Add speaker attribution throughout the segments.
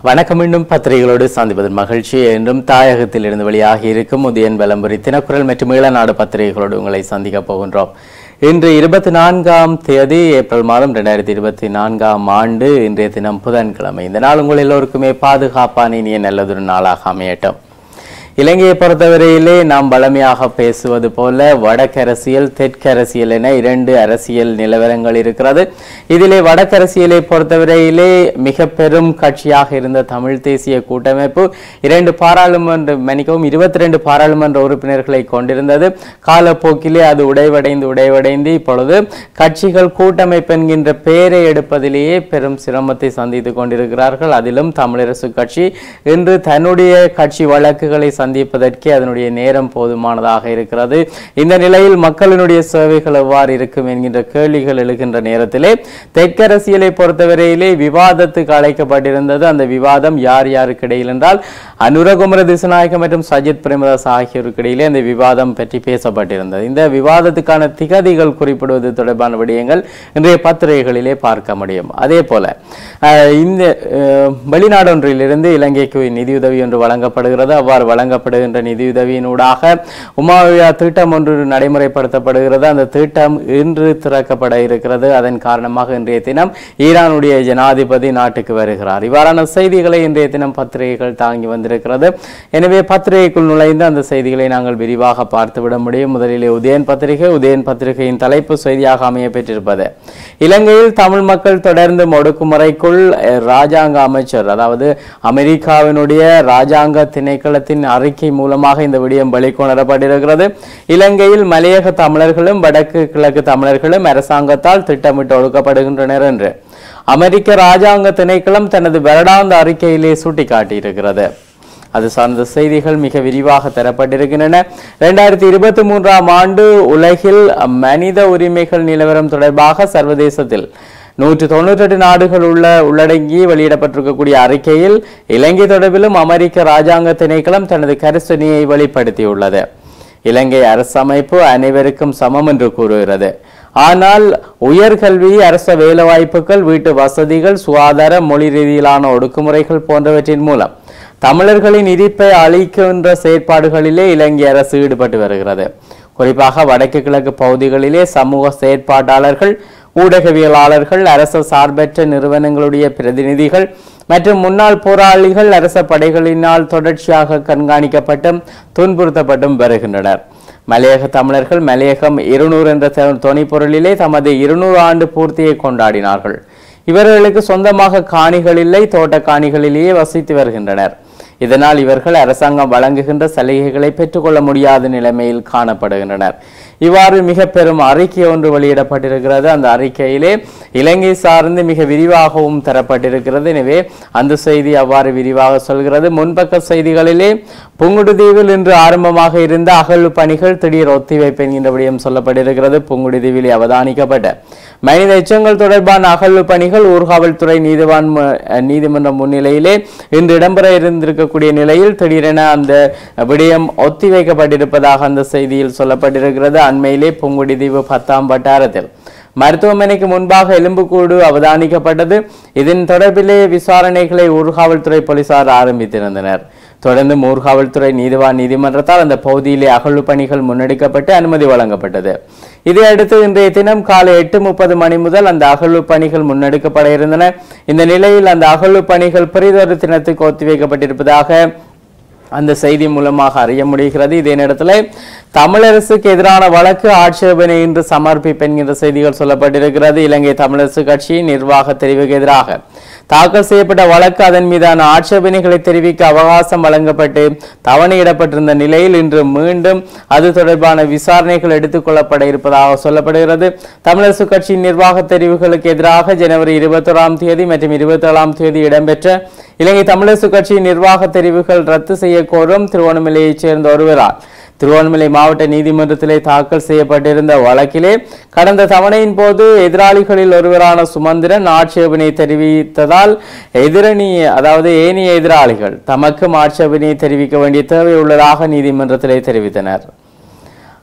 Speaker 1: வணக்கம் மீண்டும் பத்திரிகைகளோடு சந்திப்பதன் மகிழ்ச்சி என்றும் தாயகத்தில் இருந்து வெளியாகி இருக்கும் உதயன் விளம்பரி தினக்குரல் மற்றும் ஈழநாடு பத்திரிகைகளோடு உங்களை சந்திக்க போகின்றோம் இன்று இருபத்தி நான்காம் தேதி ஏப்ரல் மாதம் ரெண்டாயிரத்தி இருபத்தி நான்காம் ஆண்டு இன்றைய தினம் புதன்கிழமை இந்த நாள் உங்கள் எல்லோருக்குமே பாதுகாப்பான இனிய நல்லதொரு நாளாக அமையட்டும் இலங்கையை பொறுத்தவரையிலே நாம் வளமையாக பேசுவது போல வடக்கரசியல் தெற்கரசியல் என இரண்டு அரசியல் நிலவரங்கள் இருக்கிறது இதிலே வடக்கரசியலை பொறுத்தவரையிலே மிக பெரும் கட்சியாக இருந்த தமிழ் தேசிய கூட்டமைப்பு இரண்டு பாராளுமன்ற மன்னிக்கவும் இருபத்தி ரெண்டு பாராளுமன்ற உறுப்பினர்களை கொண்டிருந்தது காலப்போக்கிலே அது உடைவடைந்து உடைவடைந்து இப்பொழுது கட்சிகள் கூட்டமைப்பு என்கின்ற பெயரை எடுப்பதிலேயே பெரும் சிரமத்தை சந்தித்துக் கொண்டிருக்கிறார்கள் அதிலும் தமிழரசு கட்சி இன்று தன்னுடைய கட்சி வழக்குகளை சந்திப்பதற்கே அதனுடைய நேரம் போதுமானதாக இருக்கிறது இந்த நிலையில் மக்களினுடைய சேவைகள் எவ்வாறு இருக்கும் என்கின்ற கேள்விகள் எழுகின்ற நேரத்திலே தெற்கரசியலை பொறுத்தவரையிலே விவாதத்துக்கு அழைக்கப்பட்டிருந்தது அந்த விவாதம் யார் யாருக்கு இடையில் என்றால் அனுரகுமர திசுநாயகம் மற்றும் சஜித் பிரேமதாஸ் ஆகியோருக்கு இடையிலே அந்த விவாதம் பற்றி பேசப்பட்டிருந்தது இந்த விவாதத்துக்கான திகதிகள் குறிப்பிடுவது தொடர்பான விடயங்கள் இன்றைய பத்திரிகைகளிலே பார்க்க முடியும் அதே போல அஹ், இந்த அஹ், வெளிநாடொன்றிலிருந்து இலங்கைக்கு நிதியுதவி ஒன்று வழங்கப்படுகிறது அவ்வாறு வழங்கப்படுகின்ற நிதியுதவியினூடாக உமாவியா திட்டம் ஒன்று நடைமுறைப்படுத்தப்படுகிறது அந்த திட்டம் இன்று திறக்கப்பட இருக்கிறது அதன் காரணமாக இன்றைய தினம் ஈரானுடைய ஜனாதிபதி நாட்டுக்கு வருகிறார் இவ்வாறான செய்திகளை இன்றைய தினம் பத்திரிகைகள் தாங்கி வந்திருக்கிறது எனவே பத்திரிகைக்குள் நுழைந்து அந்த செய்திகளை நாங்கள் விரிவாக பார்த்துவிட முடியும் முதலிலே உதயன் பத்திரிகை உதயன் பத்திரிகையின் தலைப்பு செய்தியாக அமைய பெற்றிருப்பது இலங்கையில் தமிழ் மக்கள் தொடர்ந்து ஒடுக்குமுறைக்குள் அஹ், ராஜாங்க அமைச்சர் அதாவது அமெரிக்காவினுடைய ராஜாங்க திணைக்களத்தின் அறிக்கை மூலமாக இந்த விடயம் வெளிக்கொணரப்பட்டிருக்கிறது இலங்கையில் மலையக தமிழர்களும் வடக்கு கிழக்கு தமிழர்களும் அரசாங்கத்தால் திட்டமிட்டு ஒடுக்கப்படுகின்றனர் என்று அமெரிக்க ராஜாங்க திணைக்களம் தனது வருடாந்த அறிக்கையிலே சுட்டிக்காட்டியிருக்கிறது அது சார்ந்த செய்திகள் மிக விரிவாக தரப்பட்டிருக்கின்றன இரண்டாயிரத்தி இருபத்தி மூன்றாம் ஆண்டு உலகில் மனித உரிமைகள் நிலவரம் தொடர்பாக சர்வதேசத்தில் நூற்று தொண்ணூற்றெட்டு நாடுகள் உள்ள உள்ளடங்கி வெளியிடப்பட்டிருக்கக்கூடிய அறிக்கையில் இலங்கை தொடர்பிலும் அமெரிக்க ராஜாங்க திணைக்களம் தனது கரிசனையை வெளிப்படுத்தியுள்ளது இலங்கை அரசமைப்பு அனைவருக்கும் சமம் என்று கூறுகிறது ஆனால் உயர்கல்வி அரச வேலைவாய்ப்புகள் வீட்டு வசதிகள் சுகாதார மொழி ரீதியிலான ஒடுக்குமுறைகள் போன்றவற்றின் மூலம் தமிழர்களின் இருப்பை அளிக்கின்ற செயற்பாடுகளிலே இலங்கை அரசு ஈடுபட்டு வருகிறது குறிப்பாக வடக்கு கிழக்கு பகுதிகளிலே சமூக செயற்பாட்டாளர்கள் ஊடகவியலாளர்கள் அரச சார்பற்ற நிறுவனங்களுடைய பிரதிநிதிகள் மற்றும் முன்னாள் போராளிகள் அரச படைகளினால் தொடர்ச்சியாக கண்காணிக்கப்பட்டும் துன்புறுத்தப்பட்டும் வருகின்றனர் மலையக தமிழர்கள் மலையகம் இருநூறு என்ற தொ- தொனிப்பொருளிலே தமது இருநூறு ஆண்டு பூர்த்தியை கொண்டாடினார்கள் இவர்களுக்கு சொந்தமாக காணிகள் இல்லை தோட்ட காணிகளிலேயே வசித்து வருகின்றனர் இதனால் இவர்கள் அரசாங்கம் வழங்குகின்ற சலுகைகளை பெற்றுக்கொள்ள முடியாத நிலைமையில் காணப்படுகின்றனர் இவ்வாறு மிக பெரும் அறிக்கை ஒன்று வெளியிடப்பட்டிருக்கிறது அந்த அறிக்கையிலே இலங்கை சார்ந்து மிக விரிவாகவும் தரப்பட்டிருக்கிறது எனவே அந்த செய்தி அவ்வாறு விரிவாக சொல்கிறது முன்பக்க செய்திகளிலே புங்குடுதீவில் இன்று ஆரம்பமாக இருந்த அகழ்வு பணிகள் திடீர் ஒத்திவைப்பு என்கின்ற விடயம் சொல்லப்பட்டிருக்கிறது புங்குடுதீவில் அவதானிக்கப்பட்ட மனித எச்சங்கள் தொடர்பான அகழ்வு பணிகள் ஊர்காவல்துறை நீதிவான் மு- நீதிமன்ற முன்னிலையிலே இன்று இடம்பெற இருந்திருக்கக்கூடிய நிலையில் திடீரென அந்த விடயம் ஒத்திவைக்கப்பட்டிருப்பதாக அந்த செய்தியில் சொல்லப்பட்டிருக்கிறது அண்மையிலே புங்குடுதீவு பத்தாம் வட்டாரத்தில் மருத்துவமனைக்கு முன்பாக எலும்புக்கூடு அவதானிக்கப்பட்டது இதன் தொடர்பிலே விசாரணைகளை ஊர்காவல்துறை போலீசார் ஆரம்பித்திருந்தனர் தொடர்ந்து ஊர்காவல்துறை நீதிவான் நீதிமன்றத்தால் அந்த பகுதியிலே அகழ்வு பணிகள் முன்னெடுக்கப்பட்டு அனுமதி வழங்கப்பட்டது இதையடுத்து இன்றைய தினம் காலை எட்டு முப்பது மணி முதல் அந்த அகழ்வு பணிகள் முன்னெடுக்கப்பட இருந்தன இந்த நிலையில் அந்த அகழ்வு பணிகள் பெரிதொரு தினத்துக்கு ஒத்திவைக்கப்பட்டிருப்பதாக அந்த செய்தி மூலமாக அறிய முடிகிறது இதே நேரத்தில் தமிழரசுக்கு எதிரான வழக்கு ஆட்சேபனை இன்று சமர்ப்பிப்பு என்கின்ற செய்திகள் சொல்லப்பட்டிருக்கிறது இலங்கை தமிழரசு கட்சியின் நிர்வாக தெரிவுக்கு எதிராக தாக்கல் செய்யப்பட்ட வழக்கு அதன் மீதான ஆட்சேபனைகளை தெரிவிக்க அவகாசம் வழங்கப்பட்டு தவணையிடப்பட்டிருந்த நிலையில் இன்று மீண்டும் அது தொடர்பான விசாரணைகள் எடுத்துக்கொள்ளப்பட இருப்பதாக சொல்லப்படுகிறது தமிழரசு கட்சியின் நிர்வாக தெரிவுகளுக்கு எதிராக ஜனவரி இருபத்தோராம் தேதி மற்றும் இருபத்தேழாம் தேதி இடம்பெற்ற இலங்கை தமிழரசு கட்சியின் நிர்வாக தெரிவுகள் ரத்து செய்ய கோரும் திருவண்ணாமலையைச் சேர்ந்த ஒருவரால் திருவண்ணாமலை மாவட்ட நீதிமன்றத்திலே தாக்கல் செய்யப்பட்டிருந்த வழக்கிலே கடந்த தவணையின் போது எதிராளிகளில் ஒருவரான சுமந்திரன் ஆட்சேபனை தெரிவித்ததால் எதிரணி அதாவது ஏனைய எதிராளிகள் தமக்கும் ஆட்சேபனை தெரிவிக்க வேண்டிய தேவை உள்ளதாக நீதிமன்றத்திலே தெரிவித்தனர்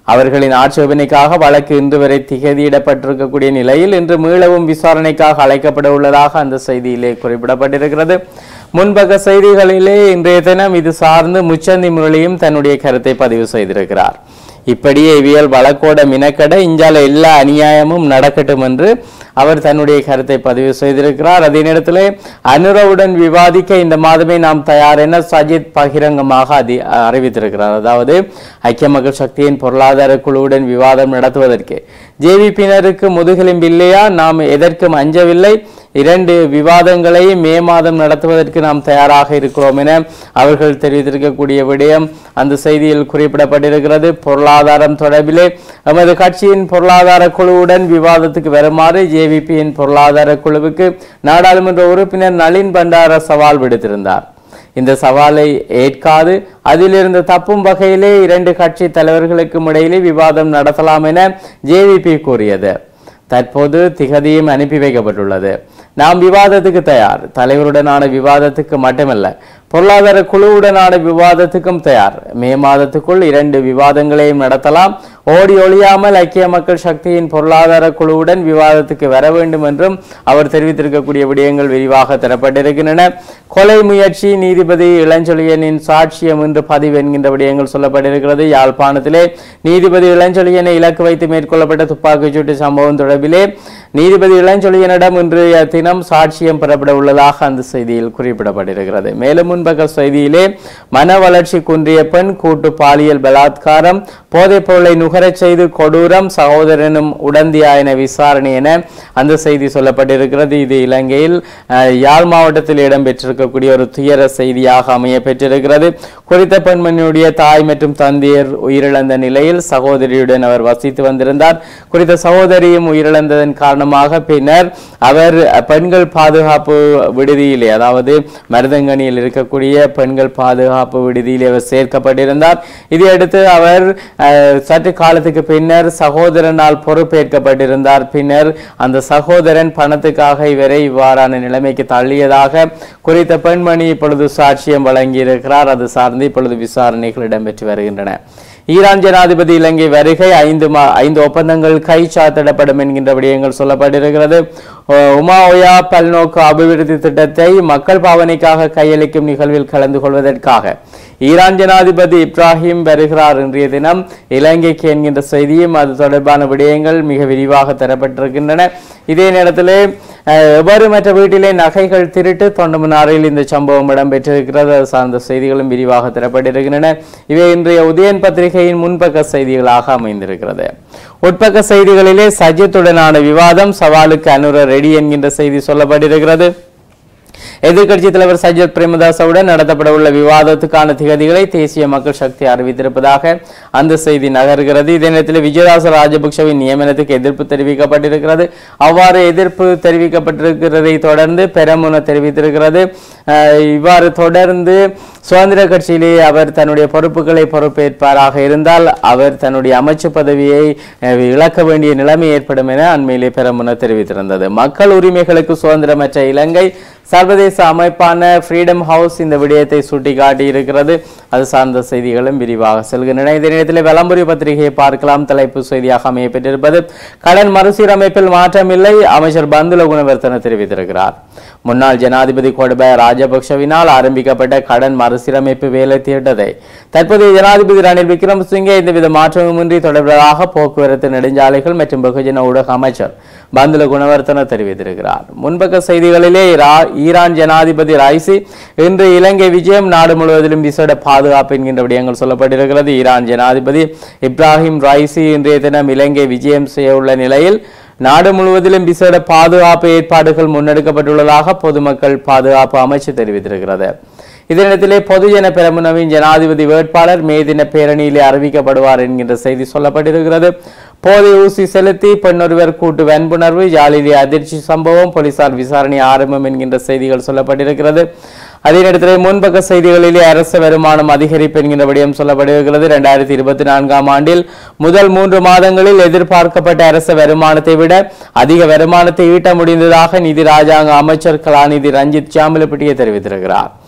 Speaker 1: அவர்களின் ஆட்சேபனைக்காக வழக்கு இன்று வரை திகதியிடப்பட்டிருக்கக்கூடிய நிலையில் இன்று மீளவும் விசாரணைக்காக அழைக்கப்பட உள்ளதாக அந்த செய்தியிலே குறிப்பிடப்பட்டிருக்கிறது முன்பக்க செய்திகளிலே இன்றைய தினம் இது சார்ந்து முச்சந்தி முரளியும் தன்னுடைய கருத்தை பதிவு செய்திருக்கிறார் இப்படியே இவியல் வழக்கோட மினக்கட இஞ்சால எல்லா அநியாயமும் நடக்கட்டும் என்று அவர் தன்னுடைய கருத்தை பதிவு செய்திருக்கிறார் அதே நேரத்திலே அனுரவுடன் விவாதிக்க இந்த மாதமே நாம் தயார் என சஜித் பகிரங்கமாக அதி அறிவித்திருக்கிறார் அதாவது ஐக்கிய மக்கள் சக்தியின் பொருளாதார குழுவுடன் விவாதம் நடத்துவதற்கு ஜேவிபியினருக்கு முதுகெலும்பு இல்லையா நாம் எதற்கும் அஞ்சவில்லை இரண்டு விவாதங்களை மே மாதம் நடத்துவதற்கு நாம் தயாராக இருக்கிறோம் என அவர்கள் தெரிவித்திருக்கக்கூடிய விடயம் அந்த செய்தியில் குறிப்பிடப்பட்டிருக்கிறது பொருளாதாரம் தொடர்பிலே எமது கட்சியின் பொருளாதார குழுவுடன் விவாதத்துக்கு வருமாறு ஜேவிபியின் பொருளாதார குழுவுக்கு நாடாளுமன்ற உறுப்பினர் நளின் பண்டார சவால் விடுத்திருந்தார் இந்த சவாலை ஏற்காது அதிலிருந்து தப்பும் வகையிலே இரண்டு கட்சி தலைவர்களுக்கும் இடையிலே விவாதம் நடத்தலாம் என ஜேவிபி கூறியது தற்போது திகதியும் அனுப்பி வைக்கப்பட்டுள்ளது நாம் விவாதத்துக்கு தயார் தலைவருடனான விவாதத்துக்கு மட்டுமல்ல பொருளாதார குழுவுடனான விவாதத்துக்கும் தயார் மே மாதத்துக்குள் இரண்டு விவாதங்களையும் நடத்தலாம் ஓடி ஒழியாமல் ஐக்கிய மக்கள் சக்தியின் பொருளாதார குழுவுடன் விவாதத்துக்கு வர வேண்டும் என்றும் அவர் தெரிவித்திருக்கக்கூடிய விடயங்கள் விரிவாக தரப்பட்டிருக்கின்றன கொலை முயற்சி நீதிபதி இளஞ்சொலியனின் சாட்சியம் என்று பதிவு என்கின்ற விடயங்கள் சொல்லப்பட்டிருக்கிறது யாழ்ப்பாணத்திலே நீதிபதி இளஞ்சொலியனை இலக்கு வைத்து மேற்கொள்ளப்பட்ட துப்பாக்கிச் சூட்டு சம்பவம் தொடர்பிலே நீதிபதி இளஞ்சொலியனிடம் இன்றைய தினம் சாட்சியம் பெறப்பட உள்ளதாக அந்த செய்தியில் குறிப்பிடப்பட்டிருக்கிறது மேலும் முன்பக்க செய்தியிலே மன வளர்ச்சி குன்றிய பெண் கூட்டு பாலியல் பலாத்காரம் போதைப் பொருளை நுகரச் செய்து கொடூரம் சகோதரனும் உடந்தியா என விசாரணை என அந்த செய்தி சொல்லப்பட்டிருக்கிறது இது இலங்கையில் அஹ், யாழ் மாவட்டத்தில் இடம்பெற்றிருக்கக்கூடிய ஒரு துயர செய்தியாக அமைய பெற்றிருக்கிறது குறித்த பெண்மணியுடைய தாய் மற்றும் தந்தையர் உயிரிழந்த நிலையில் சகோதரியுடன் அவர் வசித்து வந்திருந்தார் குறித்த சகோதரியும் உயிரிழந்ததன் காரணமாக பின்னர் அவர் அஹ், பெண்கள் பாதுகாப்பு விடுதியிலே அதாவது மருதங்கனியில் இருக்கக்கூடிய பெண்கள் பாதுகாப்பு விடுதியிலே அவர் சேர்க்கப்பட்டிருந்தார் இதையடுத்து அவர் அஹ், சற்று காலத்துக்கு பின்னர் சகோதரனால் பொறுப்பேற்கப்பட்டிருந்தார் பின்னர் அந்த சகோதரன் பணத்துக்காக இவரை இவ்வாறான நிலைமைக்கு தள்ளியதாக குறித்த பெண்மணி இப்பொழுது சாட்சியம் வழங்கியிருக்கிறார் அது சார்ந்து இப்பொழுது விசாரணைகள் இடம்பெற்று வருகின்றன ஈரான் ஜனாதிபதி இலங்கை வருகை ஐந்து மா- ஐந்து ஒப்பந்தங்கள் கைச்சாத்திடப்படும் என்கின்ற விடயங்கள் சொல்லப்பட்டிருக்கிறது ஒ- உமா ஒயா பல்நோக்கு அபிவிருத்தி திட்டத்தை மக்கள் பாவனைக்காக கையளிக்கும் நிகழ்வில் கலந்து கொள்வதற்காக ஈரான் ஜனாதிபதி இப்ராஹிம் வருகிறார் இன்றைய தினம் இலங்கைக்கு என்கின்ற செய்தியும் அது தொடர்பான விடயங்கள் மிக விரிவாக தரப்பட்டிருக்கின்றன இதே நேரத்திலே அஹ், எவ்வாறு மற்ற வீட்டிலே நகைகள் திருட்டு தொண்டமனாரில் இந்த சம்பவம் இடம்பெற்றிருக்கிறது அது சார்ந்த செய்திகளும் விரிவாக தரப்பட்டிருக்கின்றன இவை இன்றைய உதயன் பத்திரிகையின் முன்பக்க செய்திகளாக அமைந்திருக்கிறது உட்பக்க செய்திகளிலே சஜித்துடனான விவாதம் சவாலுக்கு அனுர ரெடி என்கின்ற செய்தி சொல்லப்பட்டிருக்கிறது எதிர்க்கட்சி தலைவர் சஜித் பிரேமதாசவுடன் நடத்தப்பட உள்ள விவாதத்துக்கான திகதிகளை தேசிய மக்கள் சக்தி அறிவித்திருப்பதாக அந்த செய்தி நகர்கிறது இதே நேரத்தில் விஜயதாச ராஜபக்சவின் நியமனத்துக்கு எதிர்ப்பு தெரிவிக்கப்பட்டிருக்கிறது அவ்வாறு எதிர்ப்பு தெரிவிக்கப்பட்டிருக்கிறதை தொடர்ந்து பெரமுன தெரிவித்திருக்கிறது அஹ், இவ்வாறு தொடர்ந்து சுதந்திர கட்சியிலே அவர் தன்னுடைய பொறுப்புகளை பொறுப்பேற்பாராக இருந்தால் அவர் தன்னுடைய அமைச்சு பதவியை அஹ், இழக்க வேண்டிய நிலைமை ஏற்படும் என அண்மையிலே பெரமுன தெரிவித்திருந்தது மக்கள் உரிமைகளுக்கு சுதந்திரமற்ற இலங்கை சர்வதேச அமைப்பான ஃப்ரீடம் ஹவுஸ் இந்த விடயத்தை சுட்டிக்காட்டி இருக்கிறது அது சார்ந்த செய்திகளும் விரிவாக செல்கின்றன இதே நேரத்தில் விளம்பரி பத்திரிகையை பார்க்கலாம் தலைப்பு செய்தியாக அமைய பெற்றிருப்பது கடன் மறுசீரமைப்பில் மாற்றமில்லை அமைச்சர் பந்துல குணவர்த்தன தெரிவித்திருக்கிறார் முன்னாள் ஜனாதிபதி கோடபாய ராஜபக்ஷவினால் ஆரம்பிக்கப்பட்ட கடன் மறுசீரமைப்பு வேலை திட்டத்தை தற்போதைய ஜனாதிபதி ரணில் விக்ரமசிங்கே எந்தவித மாற்றமுமின்றி தொடர்வதாக போக்குவரத்து நெடுஞ்சாலைகள் மற்றும் வெகுஜன ஊடக அமைச்சர் பந்துல குணவர்த்தன தெரிவித்திருக்கிறார் முன்பக்க செய்திகளிலே இரா- ஈரான் ஜனாதிபதி ரைசி இன்று இலங்கை விஜயம் நாடு முழுவதிலும் விசேட பாதுகாப்பு என்கின்ற விடயங்கள் சொல்லப்பட்டிருக்கிறது ஈரான் ஜனாதிபதி இப்ராஹிம் ரைசி இன்றைய தினம் இலங்கை விஜயம் செய்ய உள்ள நிலையில் நாடு முழுவதிலும் விசேட பாதுகாப்பு ஏற்பாடுகள் முன்னெடுக்கப்பட்டுள்ளதாக பொதுமக்கள் பாதுகாப்பு அமைச்சு தெரிவித்திருக்கிறது இதனிடத்திலே பொதுஜன பெரமுனவின் ஜனாதிபதி வேட்பாளர் மே தின பேரணியிலே அறிவிக்கப்படுவார் என்கின்ற செய்தி சொல்லப்பட்டிருக்கிறது போதை ஊசி செலுத்தி பெண்ணொருவர் கூட்டு வன்புணர்வு யாழிலே அதிர்ச்சி சம்பவம் போலீசார் விசாரணை ஆரம்பம் என்கின்ற செய்திகள் சொல்லப்பட்டிருக்கிறது அதே நேரத்தில் முன்பக்க செய்திகளிலே அரசு வருமானம் அதிகரிப்பு என்கின்ற விடயம் சொல்லப்படுகிறது இரண்டாயிரத்தி இருபத்தி நான்காம் ஆண்டில் முதல் மூன்று மாதங்களில் எதிர்பார்க்கப்பட்ட அரசு வருமானத்தை விட அதிக வருமானத்தை ஈட்ட முடிந்ததாக நிதி ராஜாங்க அமைச்சர் கலாநிதி ரஞ்சித் சாமலப்பட்டியை தெரிவித்திருக்கிறார்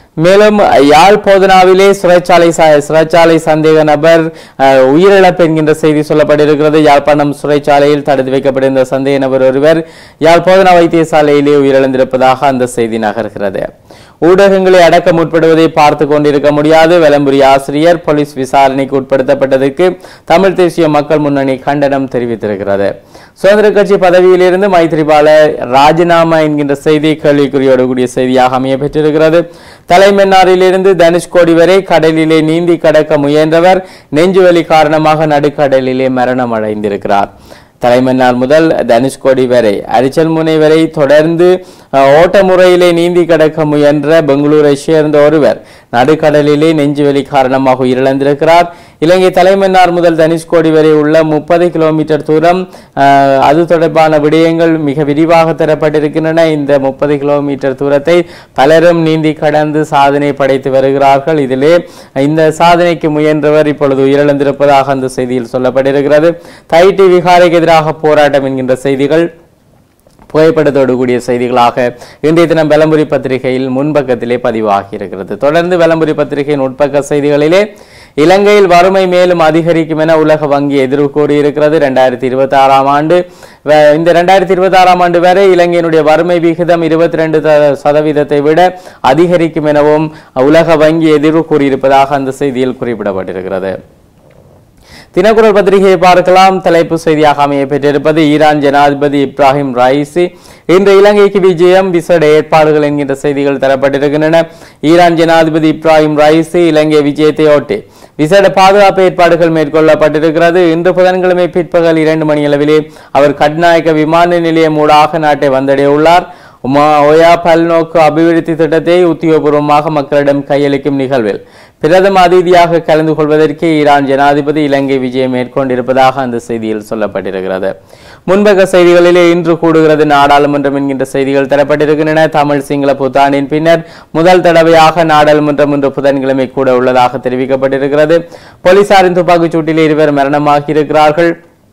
Speaker 1: மேலும் யாழ் போதனாவிலே சிறைச்சாலை ச- சிறைச்சாலை சந்தேக நபர் அஹ், உயிரிழப்பு என்கின்ற செய்தி சொல்லப்பட்டிருக்கிறது யாழ்ப்பாணம் சிறைச்சாலையில் தடுத்து வைக்கப்பட்டிருந்த சந்தேக நபர் ஒருவர் யாழ் போதனா வைத்தியசாலையிலே உயிரிழந்திருப்பதாக அந்த செய்தி நகர்கிறது ஊடகங்களை அடக்க முற்படுவதை பார்த்து கொண்டிருக்க முடியாது வெலம்புரி ஆசிரியர் போலீஸ் விசாரணைக்கு உட்படுத்தப்பட்டதற்கு தமிழ் தேசிய மக்கள் முன்னணி கண்டனம் தெரிவித்திருக்கிறது சுதந்திர கட்சி பதவியிலிருந்து மைத்திரிபால ராஜினாமா என்கின்ற செய்தி கேள்விக்குறியோடு கூடிய செய்தியாக அமைய பெற்றிருக்கிறது தலைமன்னாரிலிருந்து தனுஷ்கோடி வரை கடலிலே நீந்தி கடக்க முயன்றவர் நெஞ்சுவலி காரணமாக நடுக்கடலிலே மரணம் அடைந்திருக்கிறார் தலைமன்னார் முதல் தனுஷ்கோடி வரை அரிச்சல் முனை வரை தொடர்ந்து அஹ், ஓட்ட முறையிலே நீந்தி கடக்க முயன்ற பெங்களூரை சேர்ந்த ஒருவர் நடுக்கடலிலே நெஞ்சுவலி காரணமாக உயிரிழந்திருக்கிறார் இலங்கை தலைமன்னார் முதல் தனுஷ்கோடி வரை உள்ள முப்பது கிலோமீட்டர் தூரம் அஹ், அது தொடர்பான விடயங்கள் மிக விரிவாக தரப்பட்டிருக்கின்றன இந்த முப்பது கிலோமீட்டர் தூரத்தை பலரும் நீந்தி கடந்து சாதனை படைத்து வருகிறார்கள் இதிலே இந்த சாதனைக்கு முயன்றவர் இப்பொழுது உயிரிழந்திருப்பதாக அந்த செய்தியில் சொல்லப்பட்டிருக்கிறது தைட்டி விகாரைக்கு எதிராக போராட்டம் என்கின்ற செய்திகள் புகைப்படத்தோடு கூடிய செய்திகளாக இன்றைய தினம் வெலம்புரி பத்திரிகையில் முன்பக்கத்திலே பதிவாகி இருக்கிறது தொடர்ந்து வெலம்புரி பத்திரிகையின் உட்பக்க செய்திகளிலே இலங்கையில் வறுமை மேலும் அதிகரிக்கும் என உலக வங்கி எதிர்வு கூறியிருக்கிறது ரெண்டாயிரத்தி இருபத்தி ஆறாம் ஆண்டு வ- இந்த ரெண்டாயிரத்தி இருபத்தி ஆறாம் ஆண்டு வரை இலங்கையினுடைய வறுமை விகிதம் இருபத்தி ரெண்டு சதவீதத்தை விட அதிகரிக்கும் எனவும் உலக வங்கி எதிர்வு கூறியிருப்பதாக அந்த செய்தியில் குறிப்பிடப்பட்டிருக்கிறது தினக்குரல் பத்திரிகையை பார்க்கலாம் தலைப்பு செய்தியாக அமைய பெற்றிருப்பது ஈரான் ஜனாதிபதி இப்ராஹிம் ராயிசி இன்று இலங்கைக்கு விஜயம் விசேட ஏற்பாடுகள் என்கின்ற செய்திகள் தரப்பட்டிருக்கின்றன ஈரான் ஜனாதிபதி இப்ராஹிம் ராயிசி இலங்கை விஜயத்தையொட்டி விசேட பாதுகாப்பு ஏற்பாடுகள் மேற்கொள்ளப்பட்டிருக்கிறது இன்று புதன்கிழமை பிற்பகல் இரண்டு மணி அளவிலே அவர் கட்நாயக்க விமான நிலையம் ஊடாக நாட்டை வந்தடைய உள்ளார் உமா ஒயா பல்நோக்கு அபிவிருத்தி திட்டத்தை உத்தியோகபூர்வமாக மக்களிடம் கையளிக்கும் நிகழ்வில் பிரதம அதிதியாக கலந்து கொள்வதற்கு ஈரான் ஜனாதிபதி இலங்கை விஜயம் மேற்கொண்டிருப்பதாக அந்த செய்தியில் சொல்லப்பட்டிருக்கிறது முன்பக்க செய்திகளிலே இன்று கூடுகிறது நாடாளுமன்றம் என்கின்ற செய்திகள் தரப்பட்டிருக்கின்றன தமிழ் சிங்கள புத்தாண்டின் பின்னர் முதல் தடவையாக நாடாளுமன்றம் இன்று புதன்கிழமை கூட உள்ளதாக தெரிவிக்கப்பட்டிருக்கிறது போலீசாரின் துப்பாக்கிச் சூட்டிலே இருவர் மரணமாகி இருக்கிறார்கள்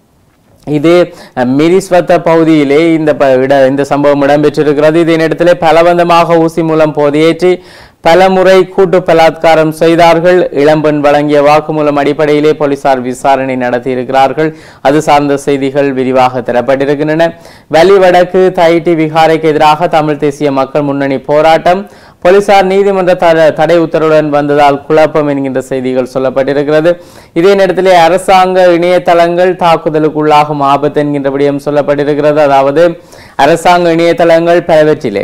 Speaker 1: இது அஹ், மிரிஸ்வத்த பகுதியிலே இந்த ப- இட இந்த சம்பவம் இடம்பெற்றிருக்கிறது இதே நேரத்திலே பலவந்தமாக ஊசி மூலம் போதையேற்றி பல முறை கூட்டு பலாத்காரம் செய்தார்கள் இளம்பெண் வழங்கிய வாக்குமூலம் அடிப்படையிலே போலீசார் விசாரணை நடத்தியிருக்கிறார்கள் அது சார்ந்த செய்திகள் விரிவாக தரப்பட்டிருக்கின்றன வலி வடக்கு தைட்டி விகாரைக்கு எதிராக தமிழ் தேசிய மக்கள் முன்னணி போராட்டம் போலீசார் நீதிமன்ற தட- தடை உத்தரவுடன் வந்ததால் குழப்பம் என்கின்ற செய்திகள் சொல்லப்பட்டிருக்கிறது இதே நேரத்திலே அரசாங்க இணையதளங்கள் தாக்குதலுக்குள்ளாகும் ஆபத்து என்கின்ற விடயம் சொல்லப்பட்டிருக்கிறது அதாவது அரசாங்க இணையதளங்கள் பலவற்றிலே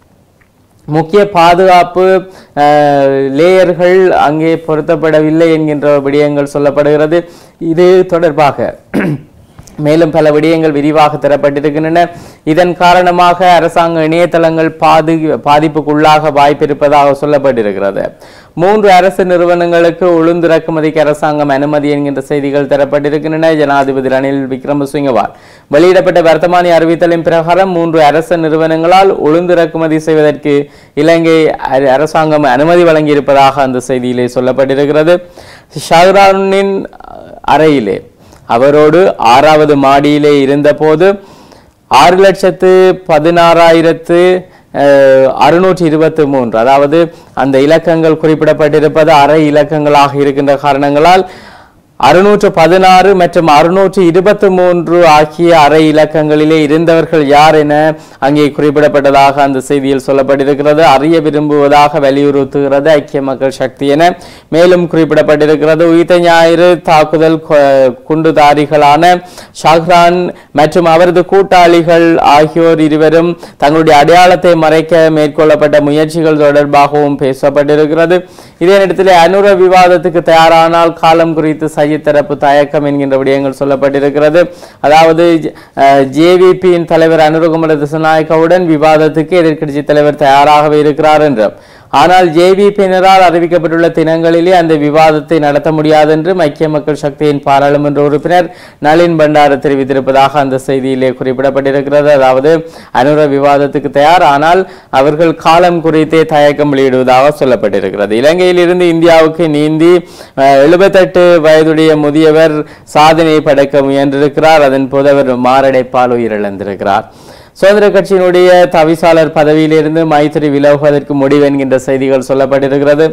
Speaker 1: முக்கிய பாதுகாப்பு அஹ், லேயர்கள் அங்கே பொருத்தப்படவில்லை என்கின்ற விடயங்கள் சொல்லப்படுகிறது இது தொடர்பாக மேலும் பல விடயங்கள் விரிவாக தரப்பட்டிருக்கின்றன இதன் காரணமாக அரசாங்க இணையதளங்கள் பாதி பாதிப்புக்குள்ளாக வாய்ப்பிருப்பதாக சொல்லப்பட்டிருக்கிறது மூன்று அரசு நிறுவனங்களுக்கு உளுந்திறக்குமதிக்கு அரசாங்கம் அனுமதி என்கின்ற செய்திகள் தரப்பட்டிருக்கின்றன ஜனாதிபதி ரணில் விக்ரமசிங்கவால் வெளியிடப்பட்ட வர்த்தமானி அறிவித்தலின் பிரகாரம் மூன்று அரசு நிறுவனங்களால் உளுந்திறக்குமதி செய்வதற்கு இலங்கை அர- அரசாங்கம் அனுமதி வழங்கியிருப்பதாக அந்த செய்தியிலே சொல்லப்பட்டிருக்கிறது ஷஹ்ரானின் அறையிலே அவரோடு ஆறாவது மாடியிலே இருந்தபோது ஆறு லட்சத்து பதினாறாயிரத்து அஹ், அறுநூற்றி இருபத்தி மூன்று அதாவது அந்த இலக்கங்கள் குறிப்பிடப்பட்டிருப்பது அரை இலக்கங்களாக இருக்கின்ற காரணங்களால் அறுநூற்று பதினாறு மற்றும் அறுநூற்று இருபத்தி மூன்று ஆகிய அரை இலக்கங்களிலே இருந்தவர்கள் யார் என அங்கே குறிப்பிடப்பட்டதாக அந்த செய்தியில் சொல்லப்பட்டிருக்கிறது அறிய விரும்புவதாக வலியுறுத்துகிறது ஐக்கிய மக்கள் சக்தி என மேலும் குறிப்பிடப்பட்டிருக்கிறது உயிர்த்த ஞாயிறு தாக்குதல் கொ- குண்டுதாரிகளான ஷாஹ்ரான் மற்றும் அவரது கூட்டாளிகள் ஆகியோர் இருவரும் தங்களுடைய அடையாளத்தை மறைக்க மேற்கொள்ளப்பட்ட முயற்சிகள் தொடர்பாகவும் பேசப்பட்டிருக்கிறது இதே நேரத்தில் அனுர விவாதத்துக்கு தயாரானால் காலம் குறித்து சஜித் தரப்பு தயக்கம் என்கின்ற விடயங்கள் சொல்லப்பட்டிருக்கிறது அதாவது ஜேவிபியின் தலைவர் அனுரகுமார திசநாயக்கவுடன் விவாதத்துக்கு எதிர்க்கட்சி தலைவர் தயாராகவே இருக்கிறார் என்றும் ஆனால் ஜேவிபியினரால் அறிவிக்கப்பட்டுள்ள தினங்களிலே அந்த விவாதத்தை நடத்த முடியாது என்று ஐக்கிய மக்கள் சக்தியின் பாராளுமன்ற உறுப்பினர் நளின் பண்டார தெரிவித்திருப்பதாக அந்த செய்தியிலே குறிப்பிடப்பட்டிருக்கிறது அதாவது அனுர விவாதத்துக்கு தயார் ஆனால் அவர்கள் காலம் குறித்தே தயக்கம் வெளியிடுவதாக சொல்லப்பட்டிருக்கிறது இலங்கையில் இருந்து இந்தியாவுக்கு நீந்தி எழுபத்தெட்டு வயதுடைய முதியவர் சாதனை படைக்க முயன்றிருக்கிறார் அதன் போது அவர் மாரடைப்பால் உயிரிழந்திருக்கிறார் சுதந்திர கட்சியினுடைய தவிசாளர் பதவியிலிருந்து மைத்திரி விலகுவதற்கு முடிவு என்கின்ற செய்திகள் சொல்லப்பட்டிருக்கிறது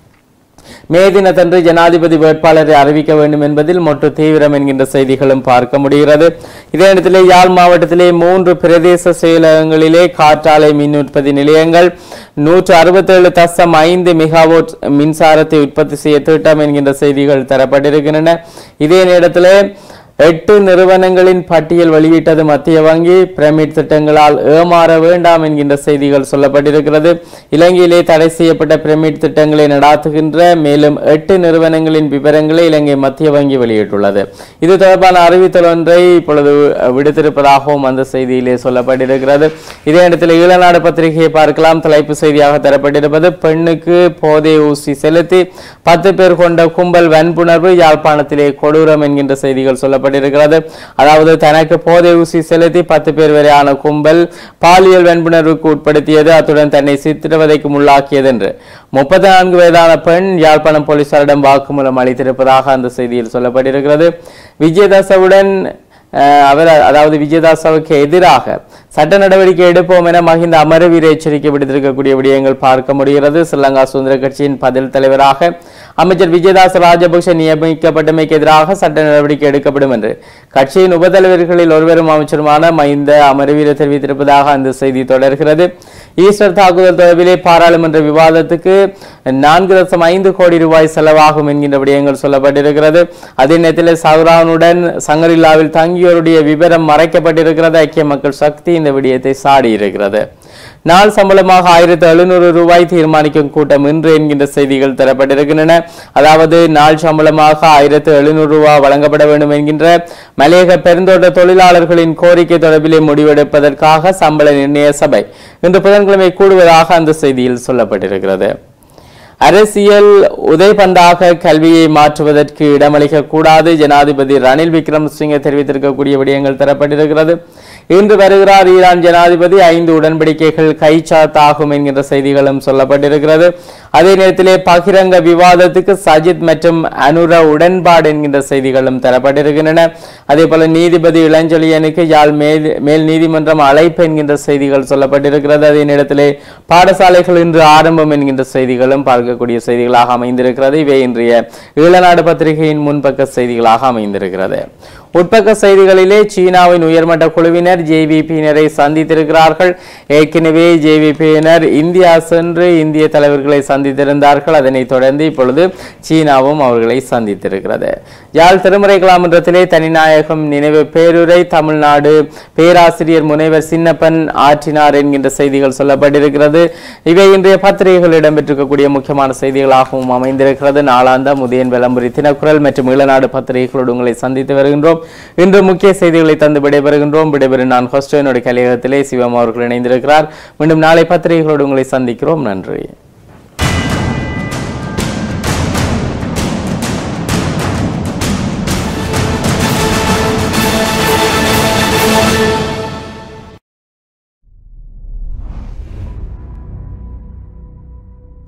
Speaker 1: மே தினத்தன்று ஜனாதிபதி வேட்பாளரை அறிவிக்க வேண்டும் என்பதில் மொட்டு தீவிரம் என்கின்ற செய்திகளும் பார்க்க முடிகிறது இதே இடத்திலே யாழ் மாவட்டத்திலே மூன்று பிரதேச செயலகங்களிலே காற்றாலை மின் உற்பத்தி நிலையங்கள் நூற்று அறுபத்தேழு தசம் ஐந்து மெகாவோட் மின்சாரத்தை உற்பத்தி செய்ய திட்டம் என்கின்ற செய்திகள் தரப்பட்டிருக்கின்றன இதே நேரத்திலே எட்டு நிறுவனங்களின் பட்டியல் வெளியிட்டது மத்திய வங்கி பிரமிட் திட்டங்களால் ஏமாற வேண்டாம் என்கின்ற செய்திகள் சொல்லப்பட்டிருக்கிறது இலங்கையிலே தடை செய்யப்பட்ட பிரமிட் திட்டங்களை நடாத்துகின்ற மேலும் எட்டு நிறுவனங்களின் விவரங்களை இலங்கை மத்திய வங்கி வெளியிட்டுள்ளது இது தொடர்பான அறிவித்தல் ஒன்றை இப்பொழுது விடுத்திருப்பதாகவும் அந்த செய்தியிலே சொல்லப்பட்டிருக்கிறது இதே இடத்தில் ஈழநாடு பத்திரிகையை பார்க்கலாம் தலைப்பு செய்தியாக தரப்பட்டிருப்பது பெண்ணுக்கு போதை ஊசி செலுத்தி பத்து பேர் கொண்ட கும்பல் வன்புணர்வு யாழ்ப்பாணத்திலே கொடூரம் என்கின்ற செய்திகள் சொல்லப்பட்டிருக்கிறது அதாவது தனக்கு போதை ஊசி செலுத்தி பத்து பேர் வரையான கும்பல் பாலியல் வன்புணர்வுக்கு உட்படுத்தியது அத்துடன் தன்னை சித்திரவதைக்கு உள்ளாக்கியது என்று முப்பத்தி நான்கு வயதான பெண் யாழ்ப்பாணம் போலீசாரிடம் வாக்குமூலம் அளித்திருப்பதாக அந்த செய்தியில் சொல்லப்பட்டிருக்கிறது விஜயதாசவுடன் அஹ், அவர் அதாவது விஜயதாசவுக்கு எதிராக சட்ட நடவடிக்கை எடுப்போம் என மஹிந்த அமரவீர எச்சரிக்கை விடுத்திருக்கக்கூடிய விடயங்கள் பார்க்க முடிகிறது ஸ்ரீலங்கா சுதந்திர கட்சியின் பதில் தலைவராக அமைச்சர் விஜயதாஸ் ராஜபக்ஷ நியமிக்கப்பட்டமைக்கு எதிராக சட்ட நடவடிக்கை எடுக்கப்படும் என்று கட்சியின் உபதலைவர்களில் ஒருவரும் அமைச்சருமான மஹிந்த அமரவீர தெரிவித்திருப்பதாக அந்த செய்தி தொடர்கிறது ஈஸ்டர் தாக்குதல் தொடர்பிலே பாராளுமன்ற விவாதத்துக்கு நான்கு தசம் ஐந்து கோடி ரூபாய் செலவாகும் என்கின்ற விடயங்கள் சொல்லப்பட்டிருக்கிறது அதே நேரத்தில் சௌரானுடன் சங்கரில்லாவில் தங்கியோருடைய விவரம் மறைக்கப்பட்டிருக்கிறது ஐக்கிய மக்கள் சக்தி இந்த விடயத்தை சாடியிருக்கிறது நாள் சம்பளமாக ஆயிரத்து எழுநூறு ரூபாய் தீர்மானிக்கும் கூட்டம் இன்று என்கின்ற செய்திகள் தரப்பட்டிருக்கின்றன அதாவது நாள் சம்பளமாக ஆயிரத்து எழுநூறு ரூபாய் வழங்கப்பட வேண்டும் என்கின்ற மலையக பெருந்தோட்ட தொழிலாளர்களின் கோரிக்கை தொடர்பிலே முடிவெடுப்பதற்காக சம்பள நிர்ணய சபை இன்று புதன்கிழமை கூடுவதாக அந்த செய்தியில் சொல்லப்பட்டிருக்கிறது அரசியல் உதைபந்தாக கல்வியை மாற்றுவதற்கு இடமளிக்க கூடாது ஜனாதிபதி ரணில் விக்ரமசிங்க தெரிவித்திருக்கக்கூடிய விடயங்கள் தரப்பட்டிருக்கிறது இன்று வருகிறார் ஈரான் ஜனாதிபதி ஐந்து உடன்படிக்கைகள் கைச்சாத்தாகும் என்கின்ற செய்திகளும் சொல்லப்பட்டிருக்கிறது அதே நேரத்திலே பகிரங்க விவாதத்துக்கு சஜித் மற்றும் அனுர உடன்பாடு என்கின்ற செய்திகளும் தரப்பட்டிருக்கின்றன அதே போல நீதிபதி இளஞ்செழியனுக்கு யாழ் மேல் மேல் நீதிமன்றம் அழைப்பு என்கின்ற செய்திகள் சொல்லப்பட்டிருக்கிறது அதே நேரத்திலே பாடசாலைகள் இன்று ஆரம்பம் என்கின்ற செய்திகளும் பார்க்கக்கூடிய செய்திகளாக அமைந்திருக்கிறது இவை இன்றைய ஈழநாடு பத்திரிகையின் முன்பக்க செய்திகளாக அமைந்திருக்கிறது உட்பக்க செய்திகளிலே சீனாவின் உயர்மட்ட குழுவினர் ஜேவிபியினரை சந்தித்திருக்கிறார்கள் ஏற்கனவே ஜேவிபியினர் இந்தியா சென்று இந்திய தலைவர்களை சந்தித்திருந்தார்கள் அதனைத் தொடர்ந்து இப்பொழுது சீனாவும் அவர்களை சந்தித்திருக்கிறது யாழ் திருமுறை கலாமன்றத்திலே தனிநாயகம் நினைவு பேருரை தமிழ்நாடு பேராசிரியர் முனைவர் சின்னப்பன் ஆற்றினார் என்கின்ற செய்திகள் சொல்லப்பட்டிருக்கிறது இவை இன்றைய பத்திரிகைகள் இடம்பெற்றிருக்கக்கூடிய முக்கியமான செய்திகளாகவும் அமைந்திருக்கிறது நாளாந்த முதியன் விளம்பரி தினக்குரல் மற்றும் இளநாடு பத்திரிகைகளோடு உங்களை சந்தித்து வருகின்றோம் இன்று முக்கிய செய்திகளை தந்து விடைபெறுகின்றோம் விடைபெறும் நான் ஹோஸ்டோனுடைய கலையகத்திலே சிவம் அவர்கள் இணைந்திருக்கிறார் மீண்டும் நாளை பத்திரிகைகளோடு உங்களை சந்திக்கிறோம் நன்றி